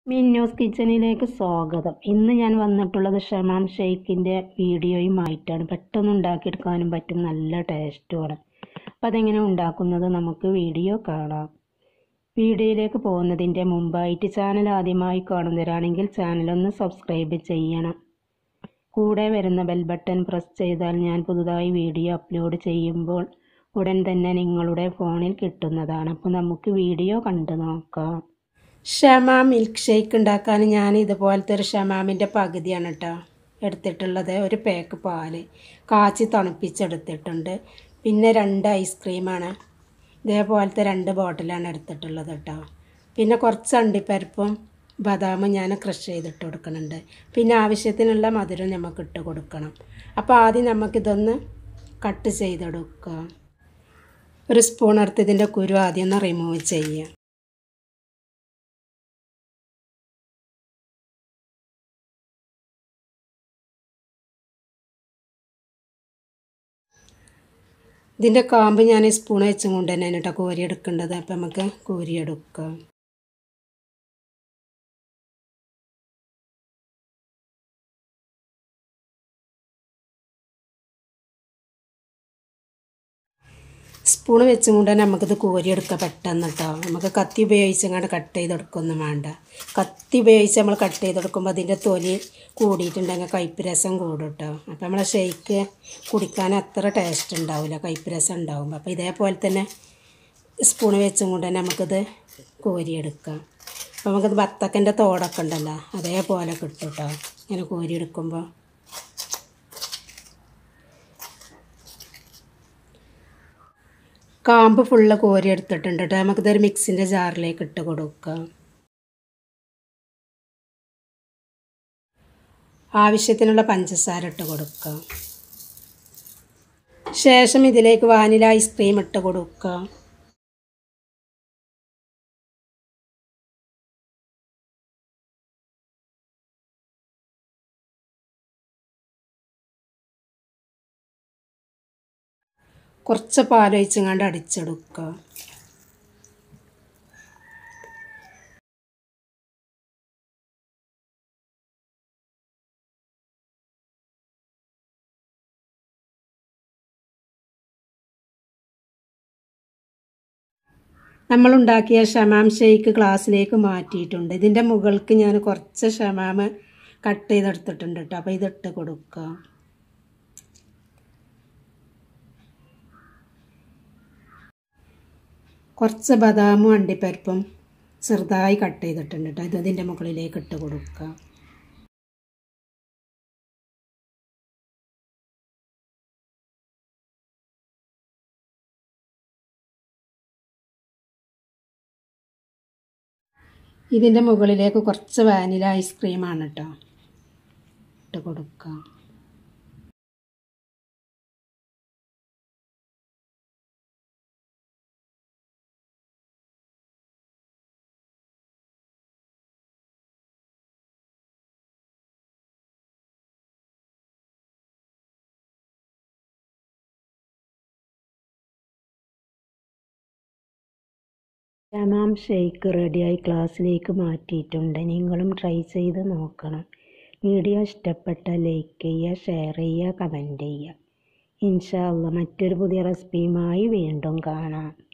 മിന്നൂസ് കിച്ചണിലേക്ക് സ്വാഗതം ഇന്ന് ഞാൻ വന്നിട്ടുള്ളത് ഷമാം ഷെയ്ക്കിൻ്റെ വീഡിയോയുമായിട്ടാണ് പെട്ടെന്ന് ഉണ്ടാക്കിയെടുക്കാനും പറ്റും നല്ല ടേസ്റ്റുമാണ് അപ്പോൾ അതെങ്ങനെ ഉണ്ടാക്കുന്നത് നമുക്ക് വീഡിയോ കാണാം വീഡിയോയിലേക്ക് പോകുന്നതിൻ്റെ മുമ്പായിട്ട് ചാനൽ ആദ്യമായി കാണുന്നവരാണെങ്കിൽ ചാനലൊന്ന് സബ്സ്ക്രൈബ് ചെയ്യണം കൂടെ വരുന്ന ബെൽ ബട്ടൺ പ്രസ് ചെയ്താൽ ഞാൻ പുതുതായി വീഡിയോ അപ്ലോഡ് ചെയ്യുമ്പോൾ ഉടൻ തന്നെ നിങ്ങളുടെ ഫോണിൽ കിട്ടുന്നതാണ് അപ്പോൾ നമുക്ക് വീഡിയോ കണ്ടു നോക്കാം ഷമാ മിൽക്ക് ഷേക്ക് ഉണ്ടാക്കാൻ ഞാൻ ഇതുപോലത്തെ ഒരു ഷമാമിൻ്റെ പകുതിയാണ് കേട്ടോ എടുത്തിട്ടുള്ളത് ഒരു പാക്ക് പാല് കാച്ചി തണുപ്പിച്ചെടുത്തിട്ടുണ്ട് പിന്നെ രണ്ട് ഐസ്ക്രീമാണ് ഇതേപോലത്തെ രണ്ട് ബോട്ടിലാണ് എടുത്തിട്ടുള്ളത് കേട്ടോ പിന്നെ കുറച്ച് അണ്ടിപ്പരിപ്പും ബദാമും ഞാൻ ക്രഷ് ചെയ്തിട്ട് കൊടുക്കുന്നുണ്ട് പിന്നെ ആവശ്യത്തിനുള്ള മധുരം നമുക്ക് ഇട്ട് കൊടുക്കണം അപ്പോൾ ആദ്യം നമുക്കിതൊന്ന് കട്ട് ചെയ്തെടുക്കുക ഒരു സ്പൂൺ എടുത്ത് ഇതിൻ്റെ കുരു ആദ്യം ഒന്ന് റിമൂവ് ചെയ്യുക ഇതിൻ്റെ കാമ്പ് ഞാൻ സ്പൂൺ വെച്ചും കൊണ്ട് തന്നെയാണ് കേട്ടോ കോരിയെടുക്കേണ്ടത് അപ്പം നമുക്ക് കോരിയെടുക്കാം സ്പൂൺ വെച്ചും കൊണ്ട് തന്നെ നമുക്കിത് കോരിയെടുക്കാം പെട്ടെന്ന് കേട്ടോ നമുക്ക് കത്തി ഉപയോഗിച്ച് അങ്ങോട്ട് കട്ട് ചെയ്തെടുക്കൊന്നും വേണ്ട കത്തി ഉപയോഗിച്ച് നമ്മൾ കട്ട് ചെയ്തെടുക്കുമ്പോൾ അതിൻ്റെ തൊലി കൂടിയിട്ടുണ്ടെങ്കിൽ കയ്പ്പ് രസം കൂടും കേട്ടോ അപ്പോൾ നമ്മളെ ഷെയ്ക്ക് കുടിക്കാൻ അത്ര ടേസ്റ്റ് ഉണ്ടാവില്ല കയ്പ്പ് രസം ഉണ്ടാവും അപ്പോൾ ഇതേപോലെ തന്നെ സ്പൂൺ വെച്ചും കൊണ്ട് തന്നെ നമുക്കിത് കോരിയെടുക്കാം അപ്പോൾ നമുക്കിത് ബത്തക്കൻ്റെ തോടൊക്കെ ഉണ്ടല്ലോ അതേപോലെ കിട്ടും കേട്ടോ ഇങ്ങനെ കോരിയെടുക്കുമ്പോൾ കാമ്പ് ഫുള്ള് കോരി എടുത്തിട്ടുണ്ട് കേട്ടോ നമുക്കിതൊരു മിക്സിൻ്റെ ജാറിലേക്ക് ഇട്ട് കൊടുക്കാം ആവശ്യത്തിനുള്ള പഞ്ചസാര ഇട്ട് കൊടുക്കാം ശേഷം ഇതിലേക്ക് വാനില ഐസ്ക്രീം ഇട്ട് കൊടുക്കാം കുറച്ച് പാലൊഴിച്ചങ്ങാണ്ട് അടിച്ചെടുക്കുക നമ്മളുണ്ടാക്കിയ ഷമാം ഷെയ്ക്ക് ഗ്ലാസ്സിലേക്ക് മാറ്റിയിട്ടുണ്ട് ഇതിൻ്റെ മുകൾക്ക് ഞാൻ കുറച്ച് ഷമാം കട്ട് ചെയ്തെടുത്തിട്ടുണ്ട് കേട്ടോ അപ്പോൾ ഇതിട്ട് കൊടുക്കുക കുറച്ച് ബദാമും അണ്ടിപ്പരിപ്പും ചെറുതായി കട്ട് ചെയ്തിട്ടുണ്ട് കേട്ടോ ഇത് ഇതിൻ്റെ മുകളിലേക്ക് ഇട്ട് കൊടുക്കുക ഇതിൻ്റെ മുകളിലേക്ക് കുറച്ച് വാനില ഐസ്ക്രീമാണ് കേട്ടോ ഇട്ട് കൊടുക്കുക തമാം ഷെയ്ക്ക് റെഡിയായി ക്ലാസ്സിലേക്ക് മാറ്റിയിട്ടുണ്ട് നിങ്ങളും ട്രൈ ചെയ്ത് നോക്കണം വീഡിയോ ഇഷ്ടപ്പെട്ട ലൈക്ക് ചെയ്യുക ഷെയർ ചെയ്യുക കമൻറ്റ് ചെയ്യുക ഇൻഷാ അല്ല മറ്റൊരു പുതിയ റെസിപ്പിയുമായി വീണ്ടും കാണാം